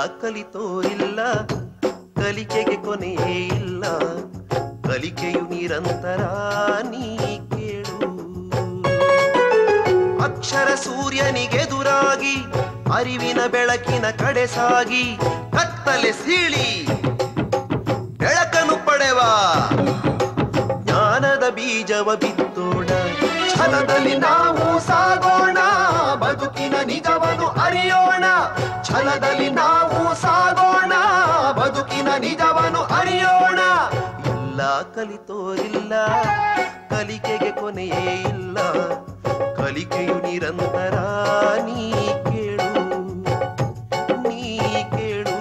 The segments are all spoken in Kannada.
ಕಲಿತೋರಿಲ್ಲ ಕಲಿಕೆಗೆ ಕೊನೆಯೇ ಇಲ್ಲ ಕಲಿಕೆಯು ನಿರಂತರ ನೀ ಕೇಳು ಅಕ್ಷರ ಸೂರ್ಯನಿಗೆದುರಾಗಿ ಅರಿವಿನ ಬೆಳಕಿನ ಕಡೆ ಸಾಗಿ ಕತ್ತಲೆ ಸೀಳಿ ಬೆಳಕನ್ನು ಪಡೆವ ಜ್ಞಾನದ ಬೀಜವ ಬಿತ್ತೋಣ ಛಲದಲ್ಲಿ ನಾವು ಸಾಗೋಣ ಬದುಕಿನ ನಿಜವನ್ನು ಅರಿಯೋಣ ಛಲದಲ್ಲಿ ನಾವು ಸಾಗೋಣ ಬದುಕಿನ ನಿಜವನ್ನು ಅರಿಯೋಣ ಎಲ್ಲ ಕಲಿತೋರಿಲ್ಲ ಕಲಿಕೆಗೆ ಕೊನೆಯೇ ಇಲ್ಲ ಕಲಿಕೆಯು ನಿರಂತರ ನೀ ಕೇಳು ನೀ ಕೇಳು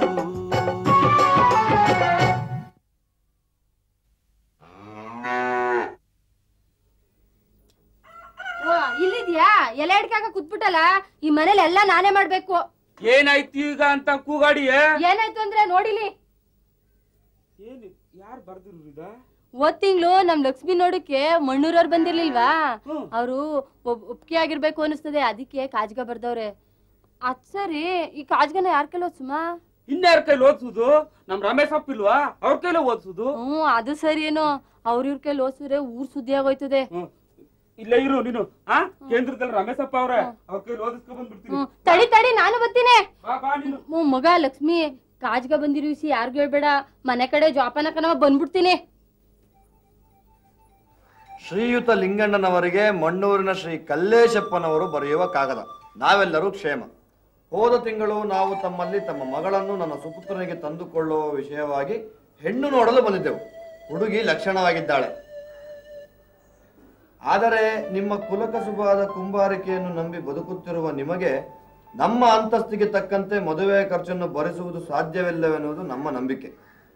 ಓ ಇಲ್ಲಿದ್ಯಾ ಎಲೆ ಅಡಿಕಾಗ ಕೂತ್ಬಿಟ್ಟಲ್ಲ ಈ ಮನೇಲಿ ಎಲ್ಲ ನಾನೇ ಮಾಡ್ಬೇಕು ಏನಾಯ್ತು ಈಗ ಅಂತ ಕೂಗಾಡಿ ಏನಾಯ್ತು ಅಂದ್ರೆ ನೋಡಿಲಿ ಏನು ಯಾರು ಬರ್ದಿರು ಇದ ಹೋದ್ ತಿಂಗಳು ನಮ್ ಲಕ್ಷ್ಮಿ ನೋಡಕ್ಕೆ ಮಣ್ಣೂರವ್ರು ಬಂದಿರ್ಲಿಲ್ವಾ ಹ್ಮ್. ಅವರು ಒಪ್ಪಿಗೆ ಆಗಿರ್ಬೇಕು ಅನಿಸ್ತದೆ ಅದಕ್ಕೆ ಕಾಜ್ಗ ಬರ್ದವ್ರೆ ಅದ್ ಸರಿ ಈ ಕಾಜ್ಗನ ಯಾರ್ ಕೈಲಿ ಸುಮಾ ಇನ್ಯಾರ ಕೈಲಿ ಓದ್ಸುದು ನಮ್ ರಮೇಶ್ ಅಪ್ಪ ಇಲ್ವಾ ಅವ್ರ ಕೈಲೇ ಓದ್ಸುದು ಹ್ಮ್ ಅದು ಸರಿ ಏನೋ ಅವ್ರ ಇವ್ರ ಕೈಲಿ ಓದ್ಸಿದ್ರೆ ಊರ್ ಸುದ್ದಿ ಆಗೋಯ್ತದೆ ಹ್ಮ್. ಇಲ್ಲ ಇರು ನೀನು ಆ ಕೇಂದ್ರದಲ್ಲಿ ರಮೇಶ್ ಅಪ್ಪ ಅವ್ರೆ ಅವ್ರ ಕೈಲಿ ಓದಿಸ್ಕೊಂಡ್ ಬಂದ್ಬಿಡ್ತೀನಿ ಹ್ಮ್ ತಡಿ ತಡಿ ನಾನು ಬರ್ತೀನಿ ಬಾ ಬಾ ನೀನು ಹ್ಮ್, ಮಗ ಲಕ್ಷ್ಮಿ ಕಾಜ್ಗ ಬಂದಿರೋ ವಿಷಯ ಯಾರಿಗೂ ಹೇಳ್ಬೇಡ ಮನೆ ಕಡೆ ಜೋಪಾನ ಕಣವ ಬಂದ್ಬಿಡ್ತೀನಿ ಶ್ರೀಯುತ ಲಿಂಗಣ್ಣನವರಿಗೆ ಮಣ್ಣೂರಿನ ಶ್ರೀ ಕಲ್ಲೇಶಪ್ಪನವರು ಬರೆಯುವ ಕಾಗದ ನಾವೆಲ್ಲರೂ ಕ್ಷೇಮ ಹೋದ ತಿಂಗಳು ನಾವು ತಮ್ಮಲ್ಲಿ ತಮ್ಮ ಮಗಳನ್ನು ನನ್ನ ಸುಪುತ್ರನಿಗೆ ತಂದುಕೊಳ್ಳುವ ವಿಷಯವಾಗಿ ಹೆಣ್ಣು ನೋಡಲು ಬಂದಿದ್ದೆವು ಹುಡುಗಿ ಲಕ್ಷಣವಾಗಿದ್ದಾಳೆ ಆದರೆ ನಿಮ್ಮ ಕುಲಕಸುಬಾದ ಕುಂಬಾರಿಕೆಯನ್ನು ನಂಬಿ ಬದುಕುತ್ತಿರುವ ನಿಮಗೆ ನಮ್ಮ ಅಂತಸ್ತಿಗೆ ತಕ್ಕಂತೆ ಮದುವೆ ಖರ್ಚನ್ನು ಭರಿಸುವುದು ಸಾಧ್ಯವಿಲ್ಲವೆನ್ನುವುದು ನಮ್ಮ ನಂಬಿಕೆ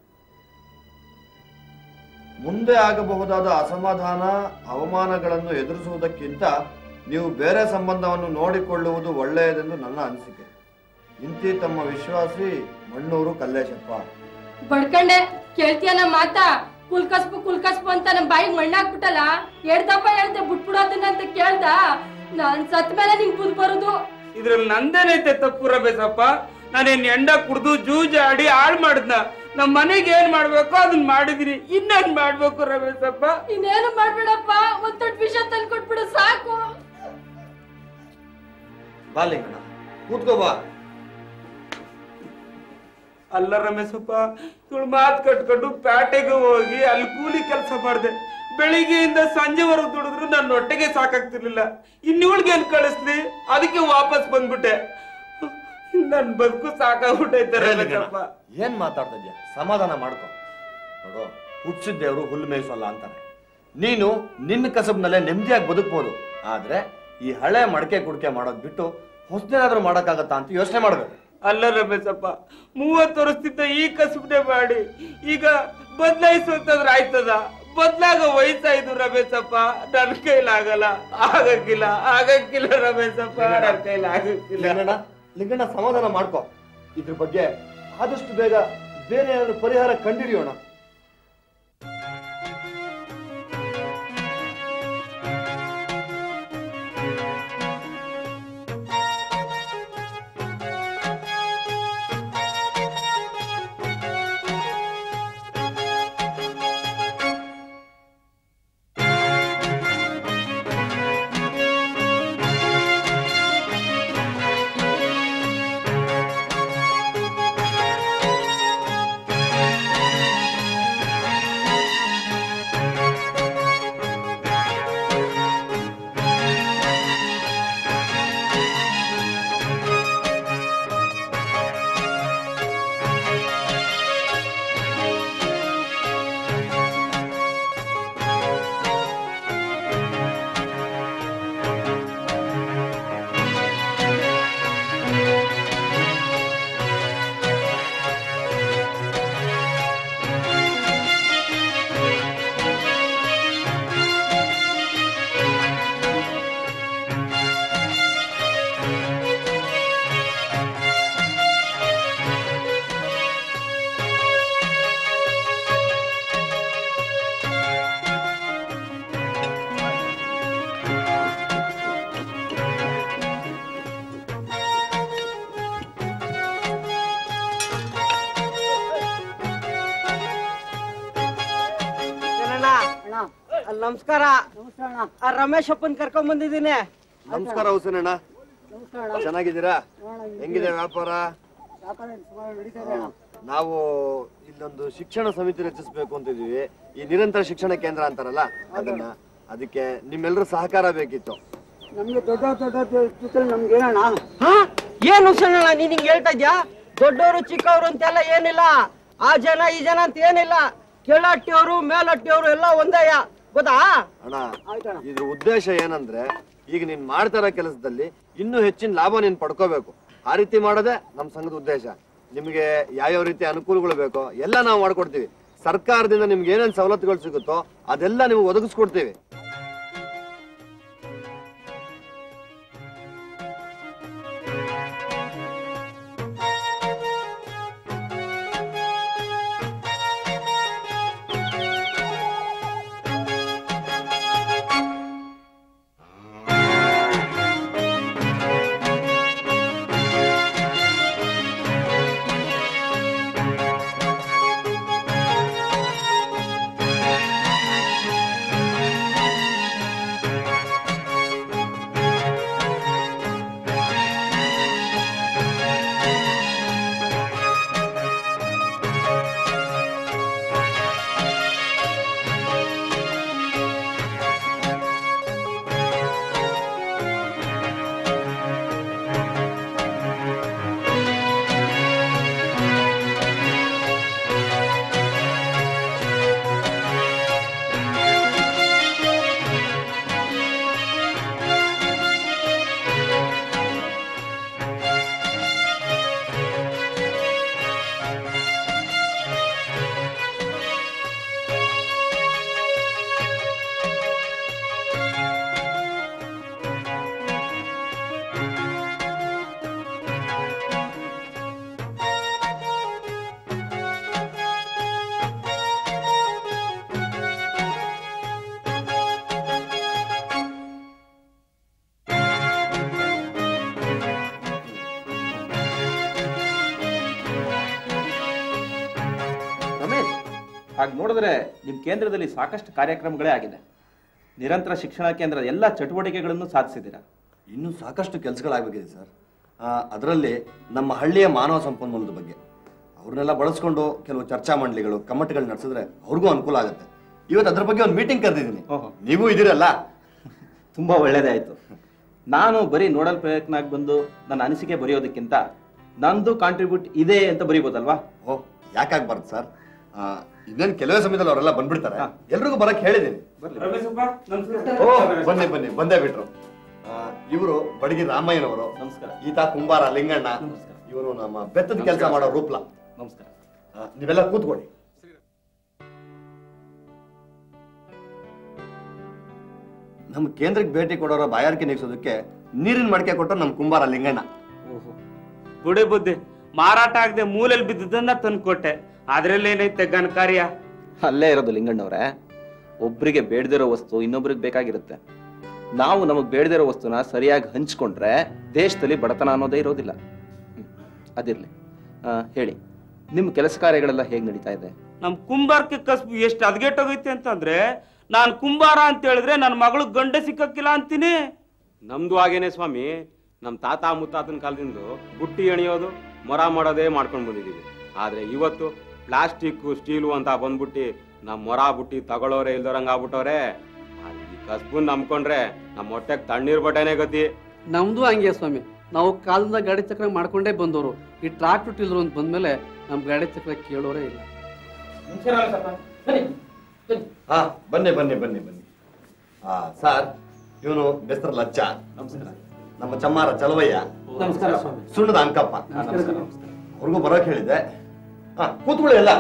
ಮುಂದೆ ಆಗಬಹುದಾದ ಅಸಮಾಧಾನ ಅವಮಾನಗಳನ್ನು ಎದುರಿಸುವುದಕ್ಕಿಂತ ನೀವು ಬೇರೆ ಸಂಬಂಧವನ್ನು ನೋಡಿಕೊಳ್ಳುವುದು ಒಳ್ಳೆಯದೆಂದು ನನ್ನ ಅನಿಸಿಕೆ ಇಂತಿ ತಮ್ಮ ವಿಶ್ವಾಸಿ ಮಣ್ಣೂರು ಕಲ್ಲೇಶಪ್ಪ ಬಡ್ಕಂಡೆ ಕೇಳ್ತೀಯ ನಮ್ಮ ಮಾತಾ ಕುಲ್ಕಸ್ಬು ಕುಲ್ಕಸ್ಬು ಅಂತ ನಮ್ ಬಾಯಿಗೆ ಮಣ್ಣಾಕ್ಬಿಟ್ಟಲ್ಲ ಹೇಳ್ದಪ್ಪ ಹೇಳ್ದೆ ಬಿಟ್ಬಿಡು ಅದನ್ನ ಅಂತ ಕೇಳ್ದ ನಾನ್ ಸತ್ ಮೇಲೆ ನಿಂಗ್ ಬುದ್ ಬರುದು ಇದ್ರಲ್ಲಿ ನಂದೇನೈತೆ ತಪ್ಪು ರಮೇಶಪ್ಪ ನಾನೇನ್ ಎಂಡ ಕುಡ್ದು ಜೂಜ ಆಡಿ ಹಾಳ್ ಮಾಡ್ದ ನಮ್ ಮನೆಗೆ ಏನ್ ಮಾಡ್ಬೇಕು ಅದನ್ನ ಮಾಡಿದೀನಿ ಇನ್ನೇನ್ ಮಾಡ್ಬೇಕು ರಮೇಶಪ್ಪ ಇನ್ನೇನು ಮಾಡ್ಬೇಡಪ್ಪ ಒಂದ್ ದೊಡ್ಡ ವಿಷಯ ತಂದ್ಕೊಟ್ಬಿಡು ಸಾಕು ಬಾ ಲಿಂಗಣ್ಣ ಕೂತ್ಕೋ ಬಾ ಅಲ್ಲ ರಮೇಶಪ್ಪ ಇವಳು ಮಾತು ಕಟ್ಕೊಂಡು ಪ್ಯಾಟೆಗೆ ಹೋಗಿ ಅಲ್ಲಿ ಕೂಲಿ ಕೆಲಸ ಮಾಡಿದೆ ಬೆಳಿಗ್ಗೆಯಿಂದ ಸಂಜೆವರೆಗೂ ದುಡಿದ್ರು ನನ್ನ ಹೊಟ್ಟೆಗೆ ಸಾಕಾಗ್ತಿರ್ಲಿಲ್ಲ ಇನ್ನಿವಳಿಗೆ ಏನ್ ಕಳಿಸ್ಲಿ ಅದಕ್ಕೆ ವಾಪಸ್ ಬಂದ್ಬಿಟ್ಟೆ ನನ್ ಬದುಕು ಸಾಕಾಗ್ಬಿಟ್ಟೈತೆ ರಮೇಶಪ್ಪ ಏನ್ ಮಾತಾಡ್ತಾ ಇದ್ಯಾ ಸಮಾಧಾನ ಮಾಡ್ಕೊ ನೋಡು ಹುಚ್ಚಿದ ದೇವರು ಹುಲ್ಲು ಮೇಯಿಸಲ್ಲ ಅಂತಾನೆ ನೀನು ನಿನ್ನ ಕಸಬ್ನಲ್ಲೇ ನೆಮ್ಮದಿಯಾಗಿ ಬದುಕ್ಬೋದು ಆದ್ರೆ ಈ ಹಳೆ ಮಡಕೆ ಕುಡಿಕೆ ಮಾಡೋದ್ ಬಿಟ್ಟು ಹೊಸದೇನಾದ್ರೂ ಮಾಡಕ್ಕಾಗತ್ತಾ ಅಂತ ಯೋಚನೆ ಮಾಡ್ಬೇಕು ಅಲ್ಲ ರಮೇಶಪ್ಪ ಮೂವತ್ತು ವರ್ಷದಿಂದ ಈ ಕಸುಬ್ನೆ ಮಾಡಿ ಈಗ ಬದಲಾಯಿಸುವಂತಂದ್ರೆ ಆಯ್ತದ ಬದ್ಲಾಗ ವಯಸ್ಸಾಯ್ತು ರಮೇಶಪ್ಪ ನನ್ ಕೈಲಾಗಲ್ಲ ಆಗಕ್ಕಿಲ್ಲ ಆಗಕ್ಕಿಲ್ಲ ರಮೇಶಪ್ಪ ನನ್ ಕೈಲಿ ಆಗಕ್ಕಿಲ್ಲ ಲಿಂಗಣ್ಣ ಲಿಂಗಣ್ಣ ಸಮಾಧಾನ ಮಾಡ್ಕೊ ಇದ್ರ ಬಗ್ಗೆ ಆದಷ್ಟು ಬೇಗ ಬೇರೆ ಏನಾದ್ರು ಪರಿಹಾರ ಕಂಡಿಡಿಯೋಣ ಅಣ್ಣ ಅಲ್ಲ, ನಮಸ್ಕಾರ ಆ ರಮೇಶ್ ಅಪ್ಪನ್ ಕರ್ಕೊಂಡ್ ಬಂದಿದ್ದೀನಿ ನಮಸ್ಕಾರ ಹುಸೇನಣ್ಣ ಚೆನ್ನಾಗಿದ್ದೀರಾ ಹೆಂಗಿದೆ ವ್ಯಾಪಾರ ನಾವು ಇಲ್ಲೊಂದು ಶಿಕ್ಷಣ ಸಮಿತಿ ರಚಿಸಬೇಕು ಅಂತಿದೀವಿ ಈ ನಿರಂತರ ಶಿಕ್ಷಣ ಕೇಂದ್ರ ಅಂತಾರಲ್ಲ ಅದನ್ನ ಅದಕ್ಕೆ ನಿಮ್ಮೆಲ್ಲರೂ ಸಹಕಾರ ಬೇಕಿತ್ತು ನಮ್ಗೆ ದೊಡ್ಡ ದೊಡ್ಡ ಜೊತೆ ನಮ್ಗೆ ಏನಣ್ಣ ಹಾ ಏನ್ ಹುಷಣ್ಣ ನೀನ್ ಹಿಂಗ್ ಹೇಳ್ತಾ ಇದ್ಯಾ ದೊಡ್ಡವರು ಚಿಕ್ಕವರು ಅಂತೆಲ್ಲ ಏನಿಲ್ಲ ಆ ಜನ ಈ ಜನ ಅಂತ ಏನಿಲ್ಲ ಕೆಳಹಟ್ಟಿಯವರು ಮೇಲಟ್ಟಿಯವರು ಎಲ್ಲ ಒಂದೇಯ ಗೊತ್ತಾ ಅಣ್ಣ ಇದ್ರ ಉದ್ದೇಶ ಏನಂದ್ರೆ ಈಗ ನೀನ್ ಮಾಡ್ತಾ ಇರೋ ಕೆಲಸದಲ್ಲಿ ಇನ್ನೂ ಹೆಚ್ಚಿನ ಲಾಭ ನೀನ್ ಪಡ್ಕೋಬೇಕು ಆ ರೀತಿ ಮಾಡೋದೇ ನಮ್ ಸಂಘದ ಉದ್ದೇಶ ನಿಮಗೆ ಯಾವ್ಯಾವ ರೀತಿ ಅನುಕೂಲಗಳು ಬೇಕೋ ಎಲ್ಲ ನಾವು ಮಾಡ್ಕೊಡ್ತೀವಿ ಸರ್ಕಾರದಿಂದ ನಿಮ್ಗೆ ಏನೇನ್ ಸವಲತ್ತುಗಳು ಸಿಗುತ್ತೋ ಅದೆಲ್ಲ ನಿಮ್ಗೆ ಒದಗಿಸ್ಕೊಡ್ತೀವಿ ರಮೇಶ್ ಹಾಗೆ ನೋಡಿದ್ರೆ ನಿಮ್ಮ ಕೇಂದ್ರದಲ್ಲಿ ಸಾಕಷ್ಟು ಕಾರ್ಯಕ್ರಮಗಳೇ ಆಗಿದೆ ನಿರಂತರ ಶಿಕ್ಷಣ ಕೇಂದ್ರದ ಎಲ್ಲ ಚಟುವಟಿಕೆಗಳನ್ನು ಸಾಧಿಸಿದ್ದೀರಾ ಇನ್ನೂ ಸಾಕಷ್ಟು ಕೆಲಸಗಳಾಗಬೇಕಿದೆ ಸರ್ ಅದರಲ್ಲಿ ನಮ್ಮ ಹಳ್ಳಿಯ ಮಾನವ ಸಂಪನ್ಮೂಲದ ಬಗ್ಗೆ ಅವ್ರನ್ನೆಲ್ಲ ಬಳಸ್ಕೊಂಡು ಕೆಲವು ಚರ್ಚಾ ಮಂಡಳಿಗಳು ಕಮ್ಮಟಿಗಳು ನಡೆಸಿದ್ರೆ ಅವ್ರಿಗೂ ಅನುಕೂಲ ಆಗುತ್ತೆ ಇವತ್ತು ಅದ್ರ ಬಗ್ಗೆ ಒಂದು ಮೀಟಿಂಗ್ ಕರೆದಿದ್ದೀನಿ ಓಹೋ. ನೀವು ಇದ್ದೀರಲ್ಲ ತುಂಬಾ ಒಳ್ಳೇದೇ ಆಯ್ತು ನಾನು ಬರೀ ನೋಡಲ್ ಪ್ರಯತ್ನಕ್ಕೆ ಬಂದು ನನ್ನ ಅನಿಸಿಕೆ ಬರೆಯೋದಕ್ಕಿಂತ ನಂದು ಕಾಂಟ್ರಿಬ್ಯೂಟ್ ಇದೆ ಅಂತ ಬರೀಬೋದಲ್ವಾ ಓ ಯಾಕಾಗ್ಬಾರ್ದು ಸರ್ ಇನ್ನೇನು ಕೆಲವೇ ಸಮಯದಲ್ಲಿ ಅವರೆಲ್ಲ ಬಂದ್ಬಿಡ್ತಾರೆ ಎಲ್ರಿಗೂ ಬರಕ್ ಹೇಳಿದ್ದೀನಿ ರಮೇಶಪ್ಪ ನಮಸ್ಕಾರ ಓ ಬನ್ನಿ ಬನ್ನಿ ಬಂದೇ ಬಿಟ್ರು ಇವರು ಬಡಗಿ ರಾಮಯ್ಯನವರು ನಮಸ್ಕಾರ ಈತ ಕುಂಬಾರ ಲಿಂಗಣ್ಣ ಇವರು ನಮ್ಮ ಬೆತ್ತದ ಕೆಲಸ ಮಾಡೋ ರೂಪ್ಲ ನಮಸ್ಕಾರ ಆ, ನೀವೆಲ್ಲ ಕೂತ್ಕೊಳ್ಳಿ ನಮ್ಮ ಕೇಂದ್ರಕ್ಕೆ ಭೇಟಿ ಕೊಡೋರ ಬಾಯಾರಿಕೆ ನೀಗಿಸೋದಕ್ಕೆ ನೀರಿನ ಮಡಿಕೆ ಕೊಟ್ಟು ನಮ್ಮ ಕುಂಬಾರ ಲಿಂಗಣ್ಣ ಓಹೋ ಗುಡಿ ಬುದ್ಧಿ ಮಾರಾಟ ಆಗದೆ ಮೂಲೆಯಲ್ಲಿ ಬಿದ್ದದನ್ನ ತಂದ್ಕೊಟ್ಟೆ ಅದ್ರಲ್ಲಿ ಏನೈತೆ ಘನ ಕಾರ್ಯ ಅಲ್ಲೇ ಇರೋದು ಲಿಂಗಣ್ಣವ್ರೆ ಒಬ್ರಿಗೆ ಬೇಡದಿರೋ ವಸ್ತು ಇನ್ನೊಬ್ರಿಗೆ ಬೇಕಾಗಿರುತ್ತೆ ನಾವು ನಮಗೆ ಬೇಡದಿರೋ ವಸ್ತುನ ಸರಿಯಾಗಿ ಹಂಚ್ಕೊಂಡ್ರೆ ದೇಶದಲ್ಲಿ ಬಡತನ ಅನ್ನೋದೇ ಇರೋದಿಲ್ಲ ಹ್ಮ್. ಅದಿರ್ಲಿ ಆ, ಹೇಳಿ ನಿಮ್ಮ ಕೆಲಸ ಕಾರ್ಯಗಳೆಲ್ಲ ಹೇಗೆ ನಡೀತಾ ಇದೆ ನಮ್ ಕುಂಬಾರಕ್ಕೆ ಕಸ್ಬು ಎಷ್ಟು ಹದಗೆಟ್ಟೋಗೈತೆ ಅಂತಂದ್ರೆ ನಾನ್ ಕುಂಬಾರ ಅಂತ ಹೇಳಿದ್ರೆ ನನ್ನ ಮಗಳು ಗಂಡ ಸಿಕ್ಕಕ್ಕಿಲ್ಲ ಅಂತೀನಿ ನಮ್ದು ಹಾಗೇನೆ ಸ್ವಾಮಿ ನಮ್ಮ ತಾತ ಮುತ್ತಾತನ ಕಾಲದಿಂದ ಬುಟ್ಟಿ ಎಣಿಯೋದು ಮೊರ ಮಾಡೋದೇ ಮಾಡ್ಕೊಂಡು ಬಂದಿದ್ದೀವಿ ಆದ್ರೆ ಇವತ್ತು ಪ್ಲಾಸ್ಟಿಕ್ ಸ್ಟೀಲು ಅಂತ ಬಂದ್ಬಿಟ್ಟು ನಮ್ಮ ಮೊರ ಬುಟ್ಟಿ ತಗೊಳ್ಳೋರೆ ಇಲ್ದೋರಂಗ ಆಗ್ಬಿಟ್ಟವ್ರೆ ಆದ್ರೆ ಈ ಕಸ್ಬುನ್ ನಂಬ್ಕೊಂಡ್ರೆ ನಮ್ಮ ಹೊಟ್ಟೆಗೆ ತಣ್ಣೀರ್ ಬಟ್ಟೆನೇ ಗತಿ ನಮ್ದು ಹಂಗೆ ಸ್ವಾಮಿ ನಾವು ಕಾಲದಿಂದ ಗಾಡಿ ಚಕ್ರ ಮಾಡ್ಕೊಂಡೇ ಬಂದವರು ಈ ಟ್ರಾಕ್ಟರ್ ಟಿಲ್ರು ಅಂತ ಬಂದ್ಮೇಲೆ ನಮ್ ಗಾಡಿ ಚಕ್ರ ಕೇಳೋರೇ ಇಲ್ಲ ಹಾ ಬನ್ನಿ ಬನ್ನಿ ಬನ್ನಿ ಬನ್ನಿ ಆ ಸರ್ ಇವನು ಬೆಸ್ತರ ಲಚ್ಚ ನಮ್ಮ ಚಮ್ಮಾರ ಚಲವಯ್ಯ ನಮಸ್ಕಾರ ಸ್ವಾಮಿ ಸುಣ್ಣದ ಅಂಕಪ್ಪ ಅವ್ರಿಗೂ ಬರೋಕ್ ಹೇಳಿದ್ದೆ ಹಾ ಕೂತ್ಕೊಳ್ಳಿ ಎಲ್ಲ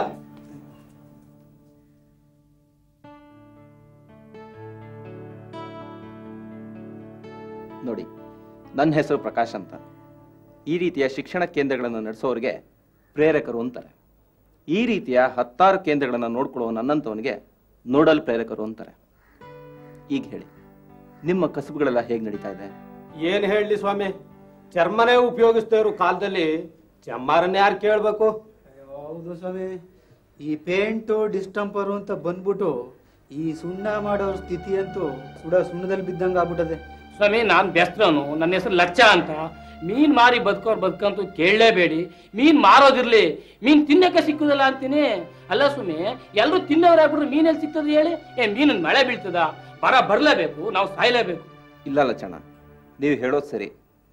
ನೋಡಿ ನನ್ನ ಹೆಸರು ಪ್ರಕಾಶ್ ಅಂತ ಈ ರೀತಿಯ ಶಿಕ್ಷಣ ಕೇಂದ್ರಗಳನ್ನು ನಡೆಸೋರಿಗೆ ಪ್ರೇರಕರು ಅಂತಾರೆ ಈ ರೀತಿಯ ಹತ್ತಾರು ಕೇಂದ್ರಗಳನ್ನು ನೋಡ್ಕೊಳ್ಳೋ ನನ್ನಂಥವನಿಗೆ ನೋಡಲ್ ಪ್ರೇರಕರು ಅಂತಾರೆ ಈಗ ಹೇಳಿ ನಿಮ್ಮ ಕಸುಬುಗಳೆಲ್ಲ ಹೇಗೆ ನಡೀತಾ ಇದೆ ಏನ್ ಹೇಳಲಿ ಸ್ವಾಮಿ ಚರ್ಮನೇ ಉಪಯೋಗಿಸ್ತಾ ಇರೋ ಕಾಲದಲ್ಲಿ ಚಮ್ಮಾರನ್ನ ಯಾರು ಕೇಳ್ಬೇಕು ಹೌದು ಸ್ವಾಮಿ ಈ ಪೇಂಟು ಡಿಸ್ಟಂಪರು ಅಂತ ಬಂದ್ಬಿಟ್ಟು ಈ ಸುಣ್ಣ ಮಾಡೋ ಸ್ಥಿತಿ ಅಂತೂ ಸುಡ ಸುಣ್ಣದಲ್ಲಿ ಬಿದ್ದಂಗೆ ಆಗ್ಬಿಟ್ಟದೆ ಸ್ವಾಮಿ ನಾನು ಬೆಸ್ತವನು ನನ್ನ ಹೆಸರು ಲಚ್ಚ ಅಂತ ಮೀನ್ ಮಾರಿ ಬದುಕೋರ್ ಬದುಕಂತೂ ಕೇಳಲೇಬೇಡಿ ಮೀನ್ ಮಾರೋದಿರ್ಲಿ ಮೀನ್ ತಿನ್ನಕ್ಕೆ ಸಿಕ್ಕುದಿಲ್ಲ ಅಂತೀನಿ ಅಲ್ಲ ಸ್ವಾಮಿ ಎಲ್ಲರೂ ತಿನ್ನೋರಾಗ್ಬಿಟ್ರೆ ಮೀನೆಲ್ಲಿ ಸಿಗ್ತದೆ ಹೇಳಿ ಏ ಮೀನಿನ ಮಳೆ ಬೀಳ್ತದ ಬರ ಬರಲೇಬೇಕು ನಾವು ಸಾಯ್ಲೇಬೇಕು ಇಲ್ಲ ಲಚ್ಚಣ್ಣ ನೀವು ಹೇಳೋದು ಸರಿ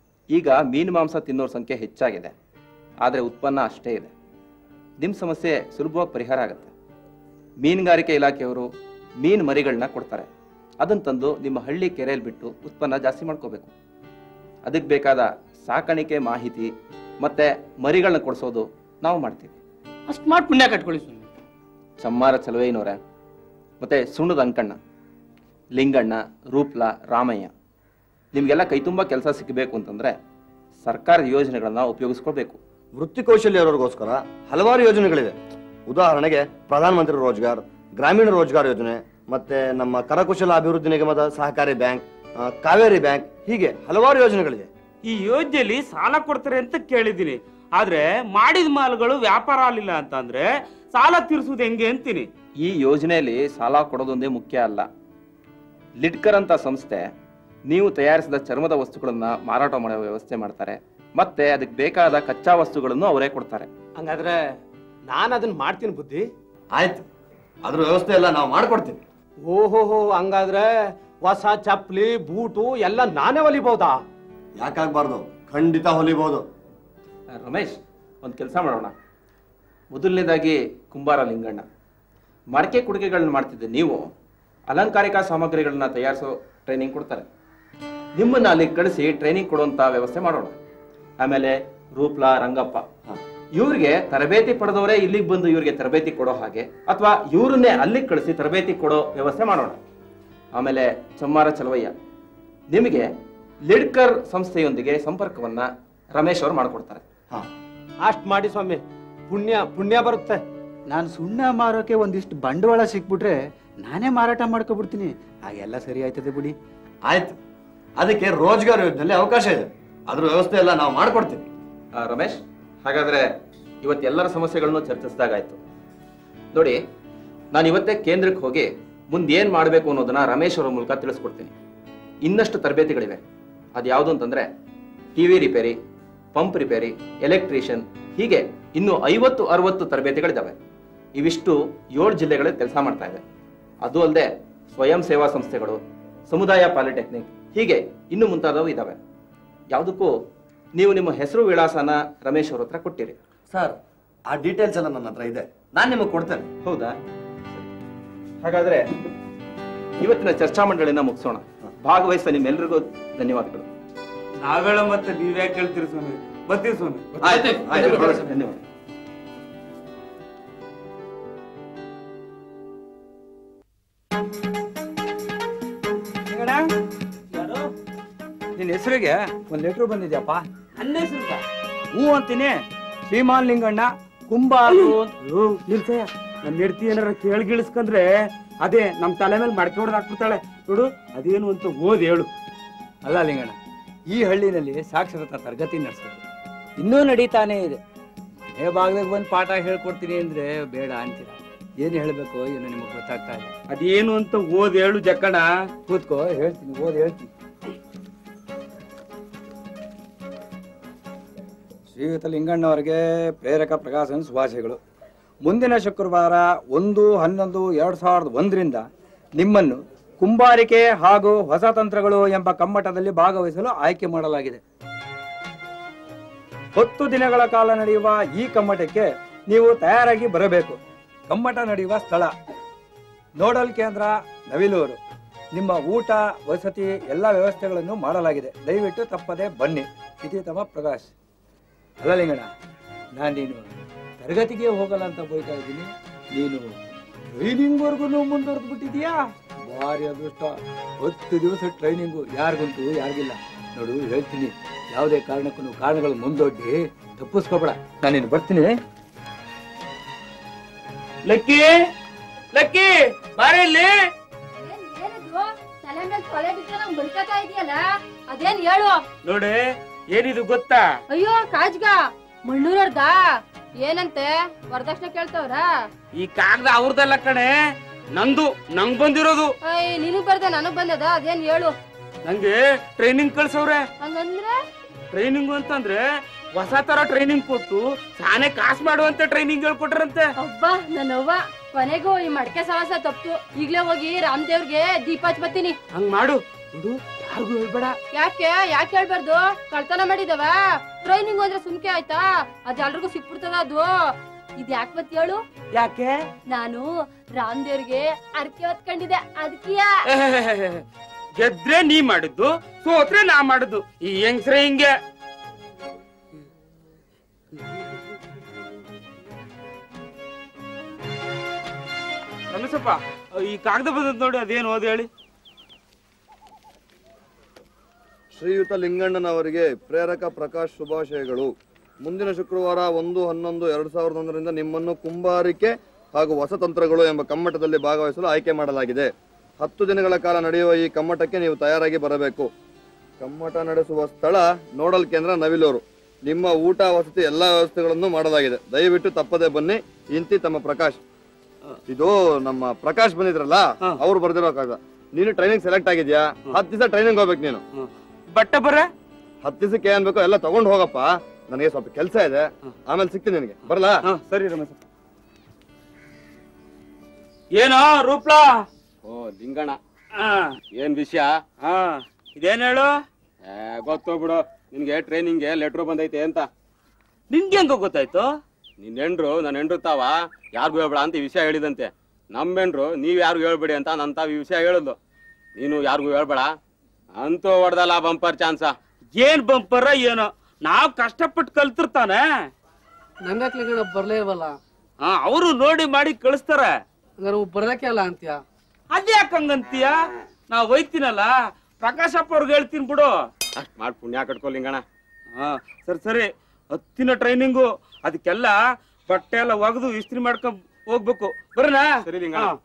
ಈಗ ಮೀನು ಮಾಂಸ ತಿನ್ನೋರ ಸಂಖ್ಯೆ ಹೆಚ್ಚಾಗಿದೆ ಆದರೆ ಉತ್ಪನ್ನ ಅಷ್ಟೇ ಇದೆ ನಿಮ್ಮ ಸಮಸ್ಯೆ ಸುಲಭವಾಗಿ ಪರಿಹಾರ ಆಗುತ್ತೆ ಮೀನುಗಾರಿಕೆ ಇಲಾಖೆಯವರು ಮೀನು ಮರಿಗಳನ್ನ ಕೊಡ್ತಾರೆ ಅದನ್ನು ತಂದು ನಿಮ್ಮ ಹಳ್ಳಿ ಕೆರೆಯಲ್ಲಿ ಬಿಟ್ಟು ಉತ್ಪನ್ನ ಜಾಸ್ತಿ ಮಾಡ್ಕೋಬೇಕು ಅದಕ್ಕೆ ಬೇಕಾದ ಸಾಕಾಣಿಕೆ ಮಾಹಿತಿ ಮತ್ತೆ ಮರಿಗಳನ್ನ ಕೊಡಿಸೋದು ನಾವು ಮಾಡ್ತೀವಿ ಅಷ್ಟು ಮಾಡಿ ಪುಣ್ಯ ಕಟ್ಕೊಳ್ಳಿ ಸ್ವಾಮಿ ಚಮ್ಮಾರ ಚಲುವೈನವರೇ ಮತ್ತೆ ಸುಣ್ಣದ ಅಂಕಣ್ಣ ಲಿಂಗಣ್ಣ ರೂಪ್ಲ ರಾಮಯ್ಯ ನಿಮಗೆಲ್ಲ ಕೈ ತುಂಬ ಕೆಲಸ ಸಿಕ್ಕಬೇಕು ಅಂತಂದ್ರೆ ಸರ್ಕಾರದ ಯೋಜನೆಗಳನ್ನ ಉಪಯೋಗಿಸ್ಕೊಳ್ಬೇಕು ವೃತ್ತಿ ಕೌಶಲ್ಯ ಇರೋರಿಗೋಸ್ಕರ ಹಲವಾರು ಯೋಜನೆಗಳಿವೆ ಉದಾಹರಣೆಗೆ ಪ್ರಧಾನ ಮಂತ್ರಿ ರೋಜ್ಗಾರ್ ಗ್ರಾಮೀಣ ರೋಜ್ಗಾರ್ ಯೋಜನೆ ಮತ್ತೆ ನಮ್ಮ ಕರಕುಶಲ ಅಭಿವೃದ್ಧಿ ನಿಗಮದ ಸಹಕಾರಿ ಬ್ಯಾಂಕ್ ಆ, ಕಾವೇರಿ ಬ್ಯಾಂಕ್ ಹೀಗೆ ಹಲವಾರು ಯೋಜನೆಗಳಿವೆ ಈ ಯೋಜನೆಯಲ್ಲಿ ಸಾಲ ಕೊಡ್ತಾರೆ ಅಂತ ಕೇಳಿದ್ದೀನಿ ಆದ್ರೆ ಮಾಡಿದ ಮಾಲ್ಗಳು ವ್ಯಾಪಾರ ಆಗಲಿಲ್ಲ ಅಂತ ಅಂದ್ರೆ ಸಾಲ ತೀರಿಸುವುದು ಹೆಂಗೆ ಅಂತೀನಿ ಈ ಯೋಜನೆಯಲ್ಲಿ ಸಾಲ ಕೊಡೋದೊಂದೇ ಮುಖ್ಯ ಅಲ್ಲ ಲಿಡ್ಕರ್ ಅಂತ ಸಂಸ್ಥೆ ನೀವು ತಯಾರಿಸಿದ ಚರ್ಮದ ವಸ್ತುಗಳನ್ನ ಮಾರಾಟ ಮಾಡೋ ವ್ಯವಸ್ಥೆ ಮಾಡ್ತಾರೆ ಮತ್ತೆ ಅದಕ್ಕೆ ಬೇಕಾದ ಕಚ್ಚಾ ವಸ್ತುಗಳನ್ನು ಅವರೇ ಕೊಡ್ತಾರೆ ಹಂಗಾದ್ರೆ ನಾನು ಅದನ್ನ ಮಾಡ್ತೀನಿ ಬುದ್ಧಿ ಆಯ್ತು ಅದ್ರ ವ್ಯವಸ್ಥೆ ಎಲ್ಲ ನಾವು ಮಾಡ್ಕೊಡ್ತೀವಿ ಓಹೋಹೋ ಹಂಗಾದ್ರೆ ಹೊಸ ಚಪ್ಪಲಿ ಬೂಟು ಎಲ್ಲ ನಾನೇ ಹೊಲಿಬಹುದಾ ಯಾಕಾಗ್ಬಾರ್ದು ಖಂಡಿತ ಹೊಲಿಬಹುದು ರಮೇಶ್ ಒಂದು ಕೆಲಸ ಮಾಡೋಣ ಮೊದಲನೇದಾಗಿ ಕುಂಬಾರ ಲಿಂಗಣ್ಣ ಮಡಕೆ ಕುಡಿಗೆಗಳನ್ನ ಮಾಡ್ತಿದ್ದೆ ನೀವು ಅಲಂಕಾರಿಕ ಸಾಮಗ್ರಿಗಳನ್ನ ತಯಾರಿಸೋ ಟ್ರೈನಿಂಗ್ ಕೊಡ್ತಾರೆ ನಿಮ್ಮನ್ನ ಅಲ್ಲಿ ಕಳಿಸಿ ಟ್ರೈನಿಂಗ್ ಕೊಡುವಂತ ವ್ಯವಸ್ಥೆ ಮಾಡೋಣ ಆಮೇಲೆ ರೂಪ್ಲಾ ರಂಗಪ್ಪ ಇವ್ರಿಗೆ ತರಬೇತಿ ಪಡೆದವರೇ ಇಲ್ಲಿಗೆ ಬಂದು ಇವ್ರಿಗೆ ತರಬೇತಿ ಕೊಡೋ ಹಾಗೆ ಅಥವಾ ಇವ್ರನ್ನೇ ಅಲ್ಲಿಗೆ ಕಳಿಸಿ ತರಬೇತಿ ಕೊಡೋ ವ್ಯವಸ್ಥೆ ಮಾಡೋಣ ಆಮೇಲೆ ಚಮ್ಮಾರ ಚಲವಯ್ಯ ನಿಮಗೆ ಲಿಡ್ಕರ್ ಸಂಸ್ಥೆಯೊಂದಿಗೆ ಸಂಪರ್ಕವನ್ನ ರಮೇಶ್ ಅವರು ಮಾಡಿಕೊಡ್ತಾರೆ ಅಷ್ಟ್ ಮಾಡಿ ಸ್ವಾಮಿ ಪುಣ್ಯ ಪುಣ್ಯ ಬರುತ್ತೆ ನಾನು ಸುಣ್ಣ ಮಾರೋಕೆ ಒಂದಿಷ್ಟು ಬಂಡವಾಳ ಸಿಕ್ಬಿಟ್ರೆ ನಾನೇ ಮಾರಾಟ ಮಾಡ್ಕೊಬಿಡ್ತೀನಿ ಹಾಗೆಲ್ಲ ಸರಿ ಆಯ್ತದೆ ಬಿಡಿ ಆಯ್ತು ಅದಕ್ಕೆ ರೋಜ್ಗಾರ್ ಯೋಜನೆಯಲ್ಲಿ ಅವಕಾಶ ಇದೆ ಅದ್ರ ವ್ಯವಸ್ಥೆ ಎಲ್ಲ ನಾವು ಮಾಡ್ಕೊಡ್ತೀವಿ ಆ, ರಮೇಶ್ ಹಾಗಾದ್ರೆ ಇವತ್ತೆಲ್ಲರ ಸಮಸ್ಯೆಗಳನ್ನು ಚರ್ಚಿಸಿದಾಗಾಯ್ತು ನೋಡಿ ನಾನು ಇವತ್ತೇ ಕೇಂದ್ರಕ್ಕೆ ಹೋಗಿ ಮುಂದೆ ಏನು ಮಾಡಬೇಕು ಅನ್ನೋದನ್ನ ರಮೇಶ್ ಅವರ ಮೂಲಕ ತಿಳಿಸ್ಕೊಡ್ತೀನಿ ಇನ್ನಷ್ಟು ತರಬೇತಿಗಳಿವೆ ಅದು ಯಾವುದು ಅಂತಂದ್ರೆ TV repair pump repair electrician ಹೀಗೆ ಇನ್ನು ಐವತ್ತು ಅರವತ್ತು ತರಬೇತಿಗಳಿದ್ದಾವೆ ಇವಿಷ್ಟು ಏಳು ಜಿಲ್ಲೆಗಳಲ್ಲಿ ಕೆಲಸ ಮಾಡ್ತಾ ಇದೆ ಅದು ಅಲ್ಲದೆ ಸ್ವಯಂ ಸೇವಾ ಸಂಸ್ಥೆಗಳು ಸಮುದಾಯ ಪಾಲಿಟೆಕ್ನಿಕ್ ಹೀಗೆ ಇನ್ನು ಮುಂತಾದವು ಇದ್ದಾವೆ ಯಾವುದಕ್ಕೂ ನೀವು ನಿಮ್ಮ ಹೆಸರು ವಿಳಾಸನ ರಮೇಶ್ ಅವ್ರ ಹತ್ರ ಕೊಟ್ಟಿರಿ ಸರ್ ಆ ಡೀಟೇಲ್ಸ್ ಎಲ್ಲ ನನ್ನ ಹತ್ರ ಇದೆ ನಾನು ನಿಮಗೆ ಕೊಡ್ತೇನೆ ಹೌದಾ ಹಾಗಾದ್ರೆ ಇವತ್ತಿನ ಚರ್ಚಾ ಮಂಡಳಿನ ಮುಗಿಸೋಣ ಭಾಗವಹಿಸಿದ ನಿಮ್ಮೆಲ್ಲರಿಗೂ ಧನ್ಯವಾದಗಳು ನಾವೇಳ ಮತ್ತೆ ನೀವ್ಯಾಕೆ ಕೇಳ್ತೀರಿ ಸ್ವಾಮಿ ಬರ್ತೀವಿ ಸ್ವಾಮಿ ಆಯ್ತು ಆಯ್ತು ಧನ್ಯವಾದ ನಿನ್ನ ಹೆಸರಿಗೆ ಒಂದು ಲೆಟ್ರ್ ಬಂದಿದ್ಯಪ್ಪ ನನ್ನ ಹೆಸರು ಹೂ ಅಂತೀನಿ ಶ್ರೀಮಾನ್ ಲಿಂಗಣ್ಣ ಕುಂಬಾರು ನಿಲ್ಸಯ್ಯ ನನ್ನ ಹೆಡ್ತಿ ಏನಾರ ಕೇಳಿ ಗಿಳಿಸ್ಕಂದ್ರೆ ಅದೇ ನಮ್ ತಲೆ ಮೇಲೆ ಮಡಕೆ ಹೊಡೆದು ಹಾಕ್ಬಿಡ್ತಾಳೆ ನೋಡು ಅದೇನು ಅಂತ ಓದ್ ಹೇಳು ಅಲ್ಲ ಲಿಂಗಣ್ಣ ಈ ಹಳ್ಳಿನಲ್ಲಿ ಸಾಕ್ಷರತಾ ತರಗತಿ ನಡೆಸೋದು ಇನ್ನೂ ನಡೀತಾನೇ ಇದೆ ಮನೆ ಭಾಗದಾಗ ಬಂದು ಪಾಠ ಹೇಳ್ಕೊಡ್ತೀನಿ ಅಂದ್ರೆ ಬೇಡ ಅಂತೀರ ಏನು ಹೇಳಬೇಕು ಏನು ನಿಮಗೆ ಗೊತ್ತಾಗ್ತಾ ಇಲ್ಲ ಅದೇನು ಅಂತ ಓದ್ ಹೇಳು ಜಕ್ಕಣ ಕೂತ್ಕೋ ಹೇಳ್ತೀನಿ ಓದ್ ಹೇಳ್ತೀನಿ ಶ್ರೀಯುತ ಲಿಂಗಣ್ಣವರಿಗೆ ಪ್ರೇರಕ ಪ್ರಕಾಶನ ಶುಭಾಶಯಗಳು ಮುಂದಿನ ಶುಕ್ರವಾರ ಒಂದು ಹನ್ನೊಂದು ಎರಡು ಸಾವಿರದ ಒಂದರಿಂದ ನಿಮ್ಮನ್ನು ಕುಂಬಾರಿಕೆ ಹಾಗೂ ಹೊಸ ತಂತ್ರಗಳು ಎಂಬ ಕಮ್ಮಟದಲ್ಲಿ ಭಾಗವಹಿಸಲು ಆಯ್ಕೆ ಮಾಡಲಾಗಿದೆ ಹತ್ತು ದಿನಗಳ ಕಾಲ ನಡೆಯುವ ಈ ಕಮ್ಮಟಕ್ಕೆ ನೀವು ತಯಾರಾಗಿ ಬರಬೇಕು ಕಮ್ಮಟ ನಡೆಯುವ ಸ್ಥಳ ನೋಡಲ್ ಕೇಂದ್ರ ನವಿಲೂರು ನಿಮ್ಮ ಊಟ ವಸತಿ ಎಲ್ಲ ವ್ಯವಸ್ಥೆಗಳನ್ನು ಮಾಡಲಾಗಿದೆ ದಯವಿಟ್ಟು ತಪ್ಪದೆ ಬನ್ನಿ ಇತಿ ತಮ್ಮ ಪ್ರಕಾಶ್ ಅಲ್ಲ ಲಿಂಗಣ್ಣ ನಾನು ನೀನು ತರಗತಿಗೆ ಹೋಗಲ್ಲ ಅಂತ ಬೈತಾ ಇದ್ದೀನಿ ನೀನು ಟ್ರೈನಿಂಗ್ವರೆಗೂ ಮುಂದುವರೆದು ಬಿಟ್ಟಿದೀಯಾ ಭಾರಿ ಅದೃಷ್ಟ ಹತ್ತು ದಿವಸ ಟ್ರೈನಿಂಗು ಯಾರಿಗಂತೂ ಯಾರಿಗಿಲ್ಲ ನೋಡು ಹೇಳ್ತೀನಿ ಯಾವುದೇ ಕಾರಣಕ್ಕೂ ಕಾರಣಗಳು ಮುಂದೊಡ್ಡಿ ತಪ್ಪಿಸ್ಕೋಬೇಡ ನಾನು ನೀನು ಬರ್ತೀನಿ ಲಕ್ಕಿ ಲಕ್ಕಿ ಬಾರಿ ಇಲ್ಲಿ ಏನಿದು ತಲೆ ಮೇಲೆ ಕೊಲೆ ಬಿಟ್ಟರೆ ನಂಗೆ ಬಡ್ಕತಾ ಇದೆಯಲ್ಲ ಅದೇನ್ ಹೇಳು ನೋಡಿ ಏನಿದು ಗೊತ್ತಾ ಅಯ್ಯೋ ಕಾಜ್ಗ ಮಣ್ಣೂರವ್ರದಾ ಏನಂತೆ ವರದಕ್ಷಿಣೆ ಕೇಳ್ತವ್ರ ಈ ಕಾಗದ ಅವ್ರದಲ್ಲ ಕಣೆ ನಂದು ನಂಗ್ ಬಂದಿರೋದು ಅಯ್ಯ ನಿನಗ್ ಬರ್ದೆ ನನಗ್ ಬಂದದ ಅದೇನ್ ಹೇಳು ನಂಗೆ ಟ್ರೈನಿಂಗ್ ಕಳ್ಸವ್ರೆ ಹಂಗಂದ್ರೆ ಟ್ರೈನಿಂಗ್ ಅಂತಂದ್ರೆ ಹೊಸ ತರ ಟ್ರೈನಿಂಗ್ ಕೊಟ್ಟು ಸಾನೆ ಕಾಸ್ ಮಾಡುವಂತ ಟ್ರೈನಿಂಗ್ ಹೇಳ್ಕೊಟ್ರಂತೆ ಅಬ್ಬಾ ನನ್ನವ್ವ ಕೊನೆಗೂ ಈ ಮಡಕೆ ಸವಾಸ ತಪ್ಪು ಈಗ್ಲೇ ಹೋಗಿ ರಾಮದೇವ್ರಿಗೆ ದೀಪ ಹಚ್ಬತ್ತೀನಿ ಹಂಗ್ ಮಾಡು ಬಿಡು ಯಾರಿಗೂ ಹೇಳ್ಬೇಡ ಯಾಕೆ ಯಾಕೆ ಹೇಳ್ಬಾರ್ದು ಕಳ್ತನ ಮಾಡಿದವ ಟ್ರೈನಿಂಗ್ ಹೋದ್ರೆ ಸುಮ್ಕೆ ಆಯ್ತಾ ಅದ್ ಎಲ್ರಿಗೂ ಸಿಕ್ಬಿಡ್ತದ ಅದು ಇದ್ ಯಾಕೆ ಬತ್ ಹೇಳು ಯಾಕೆ ನಾನು ರಾಮದೇವ್ರಿಗೆ ಅರ್ಕೆ ಹೊತ್ಕೊಂಡಿದ್ದೆ ಅದಕ್ಕಿಯ ಗೆದ್ರೆ ನೀ ಮಾಡಿದ್ದು ಸೋತ್ರೆ ನಾ ಮಾಡಿದ್ದು ಈ ಹೆಂಗ್ಸ್ರೆ ಹಿಂಗೆ ರಮೇಶಪ್ಪ ಈ ಕಾಗದ ಬಂದದ್ ನೋಡಿ ಅದೇನು ಓದಿ ಹೇಳಿ ಶ್ರೀಯುತ ಲಿಂಗಣ್ಣನವರಿಗೆ ಪ್ರೇರಕ ಪ್ರಕಾಶ್ ಶುಭಾಶಯಗಳು ಮುಂದಿನ ಶುಕ್ರವಾರ ಒಂದು ಹನ್ನೊಂದು ಎರಡು ಸಾವಿರದ ಒಂದರಿಂದ ನಿಮ್ಮನ್ನು ಕುಂಬಾರಿಕೆ ಹಾಗೂ ಹೊಸ ತಂತ್ರಗಳು ಎಂಬ ಕಮ್ಮಟದಲ್ಲಿ ಭಾಗವಹಿಸಲು ಆಯ್ಕೆ ಮಾಡಲಾಗಿದೆ ಹತ್ತು ದಿನಗಳ ಕಾಲ ನಡೆಯುವ ಈ ಕಮ್ಮಟಕ್ಕೆ ನೀವು ತಯಾರಾಗಿ ಬರಬೇಕು ಕಮ್ಮಟ ನಡೆಸುವ ಸ್ಥಳ ನೋಡಲ್ ಕೇಂದ್ರ ನವಿಲೂರು ನಿಮ್ಮ ಊಟ ವಸತಿ ಎಲ್ಲಾ ವ್ಯವಸ್ಥೆಗಳನ್ನು ಮಾಡಲಾಗಿದೆ ದಯವಿಟ್ಟು ತಪ್ಪದೆ ಬನ್ನಿ ಇಂತಿ ತಮ್ಮ ಪ್ರಕಾಶ್ ಇದು ನಮ್ಮ ಪ್ರಕಾಶ್ ಬಂದಿದ್ರಲ್ಲ ಅವ್ರು ಬರ್ದಿರೋ ಕಾಗದ ನೀನು ಟ್ರೈನಿಂಗ್ ಸೆಲೆಕ್ಟ್ ಆಗಿದ್ಯಾ ಹತ್ತು ದಿವಸ ಟ್ರೈನಿಂಗ್ ಹೋಗ್ಬೇಕು ನೀನು ಬಟ್ಟೆ ಬರ ಹತ್ತು ದಿವಸಕ್ಕೆ ಏನ್ ಬೇಕೋ ಎಲ್ಲ ತಗೊಂಡ್ ಹೋಗಪ್ಪ ನನಗೆ ಸ್ವಲ್ಪ ಕೆಲಸ ಇದೆ ಆಮೇಲೆ ಸಿಗ್ತೀನಿ ನಿನಗೆ ಬರಲಾ ಸರಿ ರಮೇಶ್ ಏನೋ ರೂಪ್ಲಾ ಓ ಲಿಂಗಣ್ಣ ಆ, ಏನ್ ವಿಷಯ ಆ, ಇದೇನ್ ಹೇಳು ಏ, ಗೊತ್ತು ಬಿಡು ನಿನ್ಗೆ ಟ್ರೈನಿಂಗ್ಗೆ ಲೆಟ್ರ್ ಬಂದೈತೆ ಅಂತ ನಿನ್ಗೆ ಹೆಂಗ ಗೊತ್ತಾಯ್ತು ನಿನ್ ಹೆಂಡ್ರು ನನ್ನ ಹೆಂಡ್ರು ತಾವ ಯಾರಿಗೂ ಹೇಳ್ಬೇಡ ಅಂತ ಈ ವಿಷಯ ಹೇಳಿದಂತೆ ನಮ್ಮ ಹೆಂಡ್ರು ನೀವ್ ಯಾರಿಗೂ ಹೇಳ್ಬೇಡಿ ಅಂತ ನನ್ನ ತಾವ್ ಈ ವಿಷಯ ಹೇಳಿದ್ಲು ನೀನು ಯಾರಿಗೂ ಹೇಳ್ಬೇಡ ಅಂತೂ ಹೊಡೆದಲ್ಲ ಬಂಪರ್ ಚಾನ್ಸ ಏನ್ ಬಂಪರ ಏನೋ ನಾವ್ ಕಷ್ಟಪಟ್ಟು ಕಲ್ತಿರ್ತಾನೆ ನಂಗಾಕ್ಲಿ ಗಣ ಬರ್ಲೇ ಇಲ್ವಲ್ಲ ಹಾ ಅವರು ನೋಡಿ ಮಾಡಿ ಕಳಿಸ್ತಾರ ಹಂಗಾರೆ ಅವು ಬರ್ಲಕ್ಕೆ ಅಲ್ಲ ಅಂತ್ಯ ಅದ್ಯಾಕ್ ಹಂಗಂತೀಯ ನಾವ್ ಒಯ್ತೀನಲ್ಲ ಪ್ರಕಾಶಪ್ಪ ಅವ್ರಿಗೆ ಹೇಳ್ತೀನಿ ಬಿಡು ಅಷ್ಟ್ ಮಾಡಿ ಪುಣ್ಯ ಕಟ್ಕೊ ಲಿಂಗಣ್ಣ ಹಾ ಸರಿ ಸರಿ ಹತ್ತಿನ ಟ್ರೈನಿಂಗು ಅದಕ್ಕೆಲ್ಲ ಬಟ್ಟೆ ಎಲ್ಲ ಒಗೆದು ಇಸ್ತ್ರಿ ಮಾಡ್ಕೊಂಡ್ ಹೋಗ್ಬೇಕು ಬರೋಣ ಸರಿ ಲಿಂಗಣ್ಣ. ಹಾ.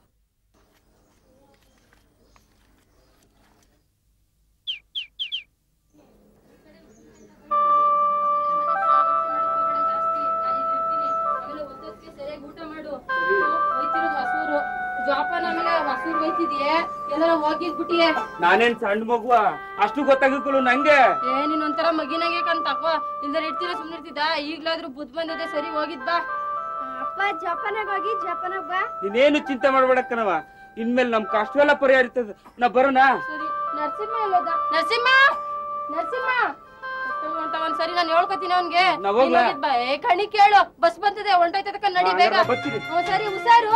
ಊಟ ಮಾಡು ಹೋಯ್ತಿರೋದು ಹೊಸೂರು ಜೋಪಾನ ಆಮೇಲೆ ಹೊಸೂರು ಹೋಯ್ತಿದ್ಯೆ ಎಲ್ಲಾರ ಹೋಗಿದ್ಬಿಟ್ಟಿಯೇ ನಾನೇನ್ ಸಣ್ಣ ಮಗುವ ಅಷ್ಟು ಗೊತ್ತಾಗಕ್ಕಲು ನಂಗೆ ಏ ನೀನ್ ಒಂಥರ ಮಗಿನಾಗೆ ಕಂತಕೋ ಇಲ್ದಾರ ಇರ್ತೀರ ಸುಮ್ನೆ ಇರ್ತಿದ್ದ ಈಗ್ಲಾದ್ರೂ ಬುದ್ಧ ಬಂದಿದೆ ಸರಿ ಹೋಗಿದ್ ಬಾ ಅಪ್ಪ ಜಪಾನಾಗ ಹೋಗಿ ಜಪಾನಾಗ ಬಾ ನೀನೇನು ಚಿಂತೆ ಮಾಡ್ಬೇಡಕ್ಕನವ ಇನ್ಮೇಲೆ ನಮ್ ಕಷ್ಟ ಎಲ್ಲ ಪರಿಹಾರ ಇರ್ತದ ನಾ ಬರೋಣ ಸರಿ ನರಸಿಂಹ ಎಲ್ಲೋದ ನರಸಿಂಹ ನರಸಿಂಹ ಎಷ್ಟೊಂದ್ ಹೊಂಟ ಒಂದ್ಸರಿ ನಾನು ಹೇಳ್ಕೊತೀನಿ ಅವ್ನ್ಗೆ ನಾ ಹೋಗ್ಲಾ? ನೀನ್ ಹೋಗಿದ್ ಬಾ ಏ ಕಣಿ ಕೇಳು ಬಸ್ ಬಂದಿದೆ ಹೊಂಟೋಯ್ತದಕ್ಕ ನಡಿ ಹಾ, ಬೇಗ ನಾ ಬರ್ತೀನಿ. ಹ್ಞೂ ಸರಿ ಹುಷಾರು